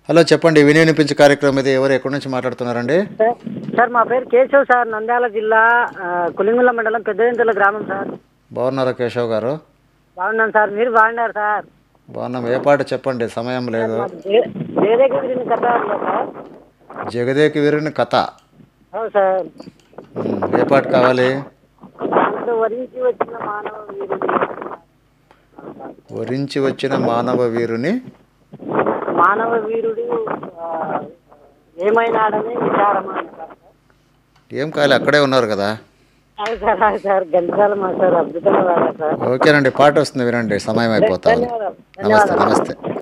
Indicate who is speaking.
Speaker 1: hello చెప్పండి విని వినిపించే కార్యక్రమం ఇది ఎవరు ఎక్కడి నుంచి మాట్లాడుతున్నారండి
Speaker 2: సార్ సార్ మా పేరు కేశవ్ సార్ నంద్యాల జిల్లా ఆ, కులింగుల మండలం పెద్దయంతుల గ్రామం సార్
Speaker 1: బాగున్నారా కేశవ్ గారు
Speaker 2: బాగున్నాను సార్ మీరు బాగున్నారు సార్
Speaker 1: బాగున్నాం ఏ పాట చెప్పండి సమయం లేదు
Speaker 2: వేరేకి గురించి కథ ఉందా సార్
Speaker 1: జగదేకి వీరుని కథ
Speaker 2: అవును సార్
Speaker 1: ఉమ్, ఏ పాట కావాలి
Speaker 2: దాంట్లో వరించి వచ్చిన మానవ వీరుడు
Speaker 1: వరించి వచ్చిన మానవ వీరుని
Speaker 2: మానవ వీరుడు ఆ, ఏమైనాడని విచారమా అంటారు సార్
Speaker 1: ఏం కావాలి అక్కడే ఉన్నారు కదా
Speaker 2: అవును సార్ అవును సార్ గంటసాల మా సార్ అద్భుతంగా వాడారు సార్
Speaker 1: ఓకేనండి పాట వస్తుంది వినండి సమయం అయిపోతా ఉంది
Speaker 2: ధన్యవాదాలు
Speaker 1: నమస్తే
Speaker 2: ధన్యవాదాలు
Speaker 1: నమస్తే